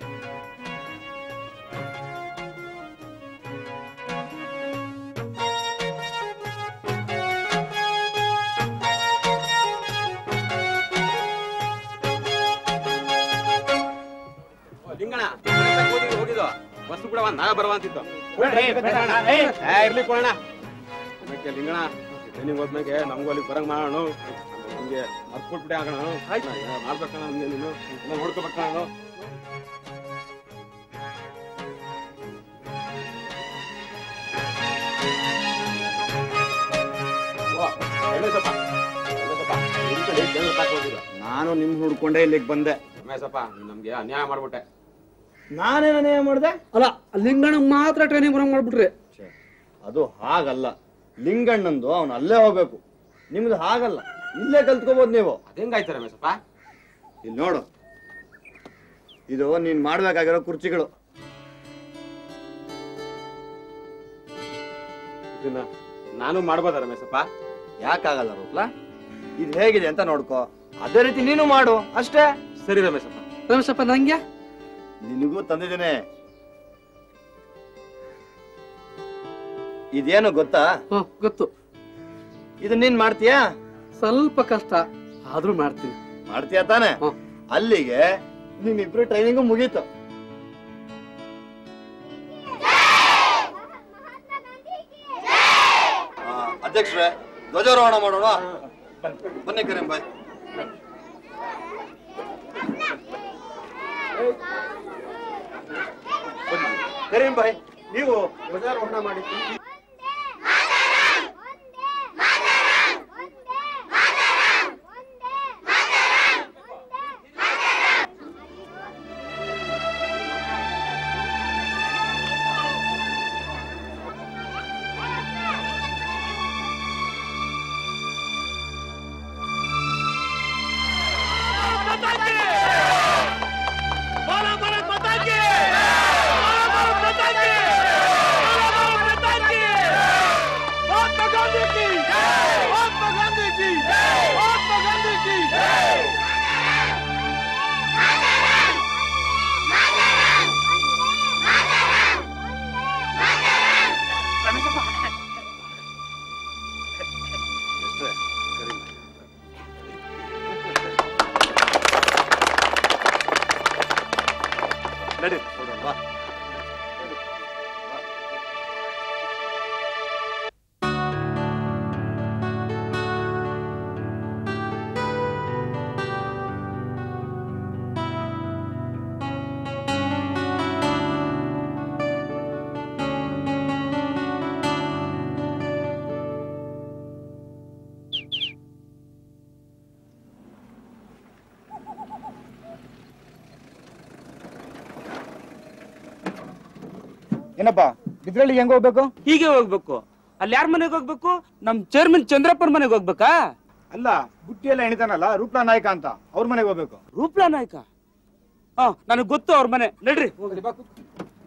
ಓ, ಲಿಂಗಣ್ಣ ಓದಿ ಹೋಗಿದ್ದು ಬಸ್ ಕೂಡ ಒಂದ್ ನಾವೇ ಬರುವ ಅಂತಿತ್ತು ಏ, ಬೇಡ ಅಣ್ಣ, ಏ. ಏ, ಇರ್ಲಿ ಕೊಡೋಣ ಆಮೇಲೆ ಲಿಂಗಣ್ಣ ಟ್ರೈನಿಂಗ್ ಹೋದ್ಮೇಲೆ ನಮಗೂ ಅಲ್ಲಿ ಬರಂಗ್ ಮಾಡೋಣ ನಮ್ಗೆ ಅರ್ಥ ಕೊಟ್ಬಿಟ್ಟೆ ಆಗೋಣ ಮಾಡ್ಬೇಕಣ್ಣ ನಮ್ಗೆ ನೀನು ಎಲ್ಲ ನೋಡ್ಕೋಬೇಕಣ್ಣ ರಮೇಶಪ್ಪ ರಮೇಶಪ್ಪ ನಿನ್ ಕಡೆ ಕೇಂದ್ರ ತಾಕ್ ಹೋಗಿದ್ದು. ನಾನು ನಿಮ್ ಹುಡ್ಕೊಂಡೆ ಇಲ್ಲಿಗೆ ಬಂದೆ ರಮೇಶಪ್ಪ ನೀನ್ ನಮ್ಗೆ ಅನ್ಯಾಯ ಮಾಡ್ಬಿಟ್ಟೆ ನಾನೇನ ಅನ್ಯಾಯ ಮಾಡ್ದೆ ಅಲ್ಲ ಲಿಂಗಣ್ಣ ಮಾತ್ರ ಟ್ರೈನಿಂಗ್ ಬರಂಗ್ ಮಾಡ್ಬಿಟ್ರಿ ಅದು ಹಾಗಲ್ಲ ಲಿಂಗಣ್ಣಂದು ಅವನು ಅಲ್ಲೇ ಹೋಗ್ಬೇಕು ನಿಮ್ದು ಹಾಗಲ್ಲ ಇಲ್ಲೇ ಕಲ್ತ್ಕೋಬಹುದು ನೀವು ಅದೇಂಗಾಯ್ತು ರಮೇಶಪ್ಪ ಇಲ್ಲಿ ನೋಡು ಇದು ನೀನ್ ಮಾಡ್ಬೇಕಾಗಿರೋ ಕುರ್ಚಿಗಳು ಇದನ್ನ ನಾನು ಮಾಡ್ಬೋದ ರಮೇಶಪ್ಪ ಯಾಕಾಗಲ್ಲ ರೂಪ್ಲಾ ಇದು ಹೇಗಿದೆ ಅಂತ ನೋಡ್ಕೋ ಅದೇ ರೀತಿ ನೀನು ಮಾಡು ಅಷ್ಟೇ ಸರಿ ರಮೇಶಪ್ಪ ರಮೇಶಪ್ಪ ನಂಗೆ ನಿನಗೂ ತಂದಿದ್ದೇನೆ ಇದೇನು ಗೊತ್ತಾ ಹ್ಮ್ ಗೊತ್ತು ಇದು ನೀನ್ ಮಾಡ್ತೀಯಾ ಸ್ವಲ್ಪ ಕಷ್ಟ ಆದ್ರೂ ಮಾಡ್ತೀನಿ ಮಾಡ್ತೀಯಾ ತಾನೆ ಅಲ್ಲಿಗೆ ನಿಮ್ಮಿಬ್ರು ಟ್ರೈನಿಂಗು ಮುಗೀತು ಆ, ಅಧ್ಯಕ್ಷರೇ ಧ್ವಜಾರೋಹಣ ಮಾಡೋಣ ಬನ್ನಿ ಕರೀಂ ಬಾಯ್ ಕರೀಂ ಬಾಯ್ ನೀವು ಧ್ವಜಾರೋಹಣ ಮಾಡಿ ಬಾ ಏನಪ್ಪ ಬಿದ್ರಳ್ಳಿಗೆ ಹೆಂಗ್ ಹೋಗ್ಬೇಕು ಹೀಗೆ ಹೋಗ್ಬೇಕು ಅಲ್ಲಿ ಯಾರ ಮನೆಗೆ ಹೋಗ್ಬೇಕು ನಮ್ ಚೇರ್ಮನ್ ಚಂದ್ರಪ್ಪನ ಮನೆಗೆ ಹೋಗ್ಬೇಕಾ ಅಲ್ಲ ಬುಟ್ಟಿ ಎಲ್ಲ ಎಣಿತಾನಲ್ಲ ರೂಪ್ಲಾ ನಾಯಕ ಅಂತ ಅವ್ರ ಮನೆಗೆ ಹೋಗ್ಬೇಕು ರೂಪ್ಲಾ ನಾಯ್ಕ ಹಾ ನನಗ್ ಗೊತ್ತು ಅವ್ರ ಮನೆ ನಡ್ರಿ ಹೋಗ್ರಿ ಬಾ ಕೂತ್ಕೊ.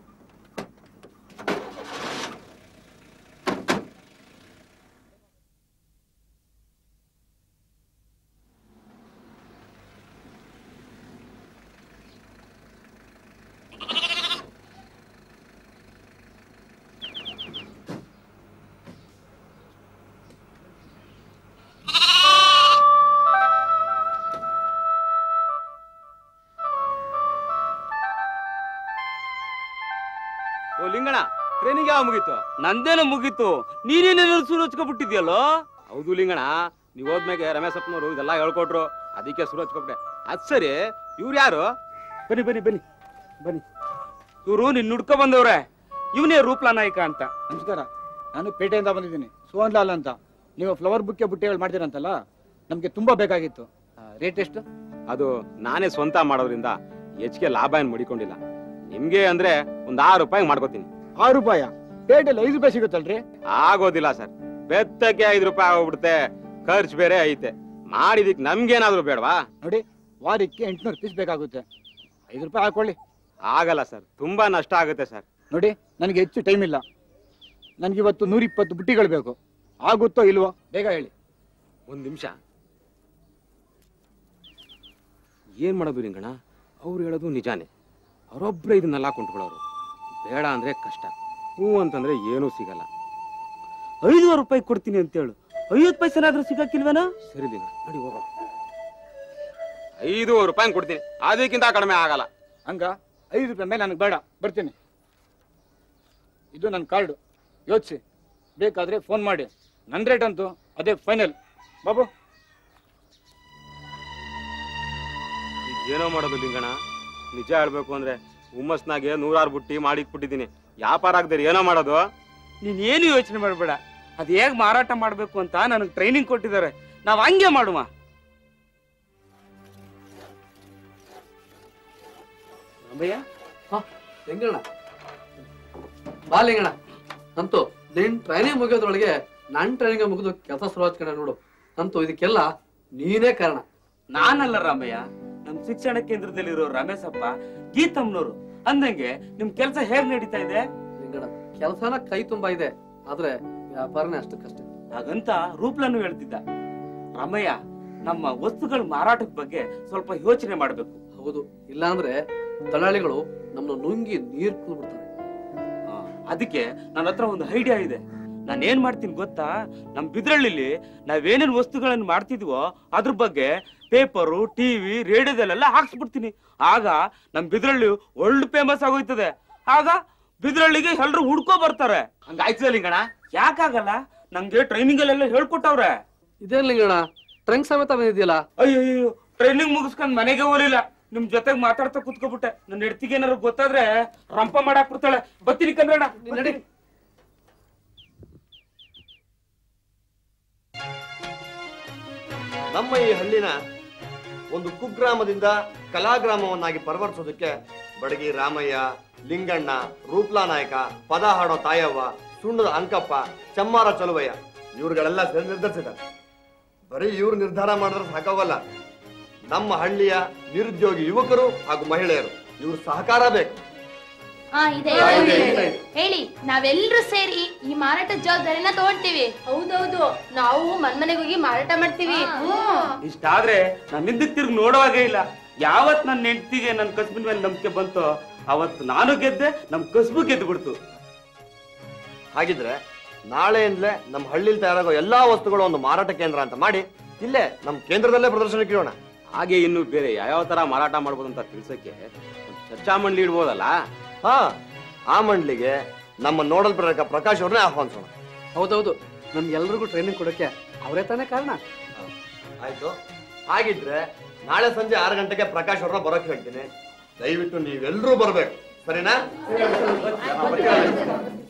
ಓ ಲಿಂಗಣ ಟ್ರೈನಿಂಗ್ ಯಾವ ಮುಗೀತು ನಂದೇನೋ ಮುಗೀತು ನೀನೇನೇನೋ ಸುರು ಹಚ್ಕೊಬಿಟ್ಟಿದ್ಯಲ್ಲೋ ಹೌದು ಲಿಂಗಣ ನೀವ್ ಹೋದ್ಮೇಲೆ ರಮೇಶ್ ಅಪ್ಪನವರು ಇದೆಲ್ಲ ಹೇಳ್ಕೊಟ್ರು ಅದಕ್ಕೆ ಸುರು ಹಚ್ಕೊಬಿಟ್ಟೆ ಅದ್ ಸರಿ ಇವ್ರು ಯಾರು ಬನ್ನಿ ಬನ್ನಿ ಬನ್ನಿ ಬನ್ನಿ ಇವರು ನಿನ್ ನುಡ್ಕೊ ಬಂದವ್ರೆ ಇವನೇ ರೂಪ್ಲಾ ನಾಯ್ಕ ಅಂತ ನಮಸ್ಕಾರ ನಾನು ಪೇಟೆಯಿಂದ ಬಂದಿದ್ದೀನಿ ಸೋಹನ್ ಲಾಲ್ ಅಂತ ನೀವು ಫ್ಲವರ್ ಬುಕ್ಕೆ ಬುಟ್ಟಿಗಳು ಮಾಡ್ತೀರಂತಲ್ಲ ನಮ್ಗೆ ತುಂಬಾ ಬೇಕಾಗಿತ್ತು ರೇಟ್ ಎಷ್ಟು ಅದು ನಾನೇ ಸ್ವಂತ ಮಾಡೋದ್ರಿಂದ ಹೆಚ್ಚಿಗೆ ಲಾಭ ಏನ್ ಮಡಿಕೊಂಡಿಲ್ಲ ನಿಮ್ಗೆ ಅಂದ್ರೆ ಒಂದ್ ಆರು ರೂಪಾಯಿ ಮಾಡ್ಕೋತೀನಿ ಆರು ರೂಪಾಯ ಪೇಟೆಯಲ್ಲಿ ಐದು ರೂಪಾಯಿ ಸಿಗುತ್ತಲ್ರಿ ಆಗೋದಿಲ್ಲ ಸರ್ ಬೆತ್ತಕ್ಕೆ ಐದು ರೂಪಾಯಿ ಆಗೋಗ್ಬಿಡುತ್ತೆ ಖರ್ಚು ಬೇರೆ ಐತೆ ಮಾಡಿದಿಕ್ ನಮ್ಗೇನಾದ್ರೂ ಬೇಡವಾ ನೋಡಿ ವಾರಕ್ಕೆ ಎಂಟ್ನೂರು ಪೀಸ್ ಬೇಕಾಗುತ್ತೆ ಐದು ರೂಪಾಯಿ ಹಾಕೊಳ್ಳಿ ಆಗಲ್ಲ ಸರ್ ತುಂಬಾ ನಷ್ಟ ಆಗುತ್ತೆ ಸರ್ ನೋಡಿ ನನಗೆ ಹೆಚ್ಚು ಟೈಮ್ ಇಲ್ಲ ನನಗೆ ಇವತ್ತು ನೂರಿಪ್ಪತ್ತು ಬುಟ್ಟಿಗಳು ಬೇಕು ಆಗುತ್ತೋ ಇಲ್ವೋ ಬೇಗ ಹೇಳಿ ಒಂದ್ ನಿಮಿಷ ಏನ್ ಮಾಡೋದು ಲಿಂಗಣ್ಣ ಅವ್ರು ಹೇಳೋದು ನಿಜಾನೇ ಅವರೊಬ್ರೆ ಇದನ್ನೆಲ್ಲ ಕೊಂಡ್ಕೊಳ್ಳೋರು ಬೇಡ ಅಂದ್ರೆ ಕಷ್ಟ ಹ್ಞೂ ಅಂತಂದ್ರೆ ಏನೂ ಸಿಗಲ್ಲ ಐದುವರೆ ರೂಪಾಯಿ ಕೊಡ್ತೀನಿ ಅಂತ ಹೇಳು ಐವತ್ತು ಪೈಸೆನಾದ್ರೂ ಸಿಗಕ್ಕಿಲ್ವೇನೋ ಸರಿ ಲಿಂಗ ನಡಿ ಹೋಗೋ ಐದೂವರೆ ರೂಪಾಯಿ ಕೊಡ್ತೀನಿ ಅದಕ್ಕಿಂತ ಕಡಿಮೆ ಆಗಲ್ಲ ಹಂಗ ಐದು ರೂಪಾಯಿ ಮೇಲೆ ನನಗೆ ಬೇಡ ಬರ್ತೀನಿ ಇದು ನನ್ನ ಕಾರ್ಡು ಯೋಚಿಸಿ ಬೇಕಾದ್ರೆ ಫೋನ್ ಮಾಡಿ ನನ್ನ ರೇಟ್ ಅಂತೂ ಅದೇ ಫೈನಲ್ ಬಾಬು ಈಗ ಏನೋ ಮಾಡೋದು ಲಿಂಗಣ್ಣ ನಿಜ ಹೇಳ್ಬೇಕು ಅಂದ್ರೆ ಹುಮ್ಮಸ್ನಾಗೆ ನೂರಾರು ಬುಟ್ಟಿ ಮಾಡಿಕ್ಬಿಟ್ಟಿದ್ದೀನಿ ವ್ಯಾಪಾರ ಆಗದೆ ಏನೋ ಮಾಡೋದು ನೀನ್ ಏನು ಯೋಚನೆ ಮಾಡಬೇಡ ಅದ್ ಹೇಗ್ ಮಾರಾಟ ಮಾಡ್ಬೇಕು ಅಂತ ನನಗೆ ಟ್ರೈನಿಂಗ್ ಕೊಟ್ಟಿದ್ದಾರೆ ನಾವ್ ಹಂಗೆ ಮಾಡುವ ರಾಮಯ್ಯ ಹಾ ಲಿಂಗಣ್ಣ ಬಾ ಲಿಂಗಣ್ಣ ನಂತು ನಿನ್ ಟ್ರೈನಿಂಗ್ ಮುಗಿಯೋದ್ರೊಳಗೆ ನನ್ ಟ್ರೈನಿಂಗ್ ಮುಗಿದು ಕೆಲಸ ಶುರು ಕಡೆ ನೋಡು ನಂತು ಇದಕ್ಕೆಲ್ಲ ನೀನೇ ಕಾರಣ ನಾನಲ್ಲ ರಾಮಯ್ಯ ನಮ್ ಶಿಕ್ಷಣ ಕೇಂದ್ರದಲ್ಲಿರೋ ರಮೇಶಪ್ಪ ಗೀತಮ್ನವರು ಅಂದಂಗೆ ನಿಮ್ ಕೆಲಸ ಹೇಗ್ ನಡೀತಾ ಇದೆ ಲಿಂಗಣ್ಣ ಕೆಲಸನ ಕೈ ತುಂಬಾ ಇದೆ ಆದ್ರೆ ವ್ಯಾಪಾರನೇ ಅಷ್ಟಕ್ಕಷ್ಟೇ ಹಾಗಂತ ರೂಪ್ಲನ್ನು ಹೇಳ್ತಿದ್ದ ರಾಮಯ್ಯ ನಮ್ಮ ವಸ್ತುಗಳ ಮಾರಾಟದ ಬಗ್ಗೆ ಸ್ವಲ್ಪ ಯೋಚನೆ ಮಾಡ್ಬೇಕು ಹೌದು ಇಲ್ಲಾಂದ್ರೆ ದಳ್ಳಾಳಿಗಳು ನಮ್ಮನ್ನ ನುಂಗಿ ನೀರ್ ಕುಡ್ಬಿಡ್ತಾರೆ ಅದಕ್ಕೆ ನನ್ನ ಹತ್ರ ಒಂದು ಐಡಿಯಾ ಇದೆ ನಾನು ಏನ್ ಮಾಡ್ತೀನಿ ಗೊತ್ತಾ ನಮ್ ಬಿದ್ರಳ್ಳಿಲಿ ನಾವೇನೇನ್ ವಸ್ತುಗಳನ್ನು ಮಾಡ್ತಿದ್ವೋ ಅದ್ರ ಬಗ್ಗೆ ಪೇಪರು ಟಿವಿ ರೇಡಿಯೋದಲ್ಲೆಲ್ಲ ಹಾಕ್ಸ್ಬಿಡ್ತೀನಿ ಆಗ ನಮ್ ಬಿದ್ರಳ್ಳಿ ಒಳ್ಳೆ ಫೇಮಸ್ ಆಗೋಯ್ತದೆ ಆಗ ಬಿದ್ರಳ್ಳಿಗೆ ಎಲ್ರು ಹುಡ್ಕೋ ಬರ್ತಾರೆ ಹಂಗಾಯ್ತದ ಲಿಂಗಣ ಯಾಕಾಗಲ್ಲ ನಂಗೆ ಟ್ರೈನಿಂಗ್ ಅಲ್ಲೆಲ್ಲ ಹೇಳ್ಕೊಟ್ಟವ್ರೆ ಇದೇನ್ ಲಿಂಗಣ್ಣ ಟ್ರಂಕ್ ಸಮೇತ ಬಂದಿದ್ಯಲ್ಲ ಅಯ್ಯೋ ಟ್ರೈನಿಂಗ್ ಮುಗಿಸ್ಕೊಂಡ್ ಮನೆಗೆ ಹೋಲಿಲ್ಲ ನಿಮ್ ಜೊತೆಗ್ ಮಾತಾಡ್ತಾ ಕುತ್ಕೊಬಿಟ್ಟೆ ನನ್ನ ಹೆಡ್ತಿಗೆ ಏನಾರು ಗೊತ್ತಾದ್ರೆ ರಂಪ ಮಾಡಾಕ್ ಬಿಡ್ತಾಳೆ ಬತ್ತೀನಿ ಕನ್ನಡ ನಡಿ ನಮ್ಮ ಈ ಹಳ್ಳಿನ ಒಂದು ಕುಗ್ರಾಮದಿಂದ ಕಲಾಗ್ರಾಮವನ್ನಾಗಿ ಪರಿವರ್ತಿಸೋದಕ್ಕೆ ಬಡಗಿ ರಾಮಯ್ಯ ಲಿಂಗಣ್ಣ ರೂಪ್ಲಾ ನಾಯಕ ಪದ ಹಾಡೋ ತಾಯವ್ವ ಸುಣ್ಣದ ಅಂಕಪ್ಪ ಚಮ್ಮಾರ ಚಲುವಯ್ಯ ಇವ್ರುಗಳೆಲ್ಲ ಸೇರಿ ನಿರ್ಧರಿಸಿದ್ದಾರೆ ಬರೀ ಇವ್ರು ನಿರ್ಧಾರ ಮಾಡಿದ್ರೆ ಸಾಕಾಗಲ್ಲ ನಮ್ಮ ಹಳ್ಳಿಯ ನಿರುದ್ಯೋಗಿ ಯುವಕರು ಹಾಗೂ ಮಹಿಳೆಯರು ಇವ್ರ ಸಹಕಾರ ಬೇಕು ಹಾ ಇದೆ ಹಾ, ಇದೆ, ಇದೆ, ಇದೆ. ಇದೆ. ಹೇಳಿ ನಾವೆಲ್ಲರೂ ಸೇರಿ ಈ ಮಾರಾಟದ ಜವಾಬ್ದಾರಿನ ತಗೊಳ್ತೀವಿ ಹೌದೌದು ನಾವು ಮನ್ ಮನೆಗೆ ಹೋಗಿ ಮಾರಾಟ ಮಾಡ್ತೀವಿ ಇಷ್ಟಾದ್ರೆ ನಾನು ಹಿಂದಕ್ಕೆ ತಿರ್ಗಿ ನೋಡುವಾಗೇ ಇಲ್ಲ ಯಾವತ್ ನನ್ನ ಹೆಂಡತಿಗೆ ನನ್ನ ಕಸ್ಬಿನ ಮೇಲೆ ನಂಬಿಕೆ ಬಂತೋ ಅವತ್ತು ನಾನು ಗೆದ್ದೆ ನಮ್ ಕಸ್ಬು ಗೆದ್ದು ಬಿಡ್ತು ಹಾಗಿದ್ರೆ ನಾಳೆಯಿಂದಲೇ ನಮ್ಮ ಹಳ್ಳಿಲಿ ತಯಾರಾಗೋ ಎಲ್ಲಾ ವಸ್ತುಗಳು ಒಂದು ಮಾರಾಟ ಕೇಂದ್ರ ಅಂತ ಮಾಡಿ ಇಲ್ಲೇ ನಮ್ಮ ಕೇಂದ್ರದಲ್ಲೇ ಪ್ರದರ್ಶನಕ್ಕೆ ಇಡೋಣ ಹಾಗೆ ಇನ್ನು ಬೇರೆ ಯಾವ್ಯಾವ ತರ ಮಾರಾಟ ಮಾಡ್ಬೋದು ಅಂತ ತಿಳ್ಸಕ್ಕೆ ಒಂದ್ ಚರ್ಚಾ ಮಂಡಳಿ ಇಡ್ಬೋದಲ್ಲ ಹಾ ಆ ಮಂಡ್ಲಿಗೆ ನಮ್ಮ ನೋಡಲ್ ಪ್ರೇರಕ ಪ್ರಕಾಶ್ ಅವ್ರನ್ನೇ ಆಹ್ವಾನಿಸೋಣ ಹೌದೌದು ನಮ್ಗೆಲ್ರಿಗೂ ಟ್ರೈನಿಂಗ್ ಕೊಡೋಕೆ ಅವರೇ ತಾನೇ ಕಾರಣ ಆಯ್ತು ಹಾಗಿದ್ರೆ ನಾಳೆ ಸಂಜೆ ಆರು ಗಂಟೆಗೆ ಪ್ರಕಾಶ್ ಅವ್ರನ್ನ ಬರೋಕ್ ಹೇಳ್ತೀನಿ ದಯವಿಟ್ಟು ನೀವೆಲ್ಲರೂ ಬರ್ಬೇಕು ಸರಿನಾ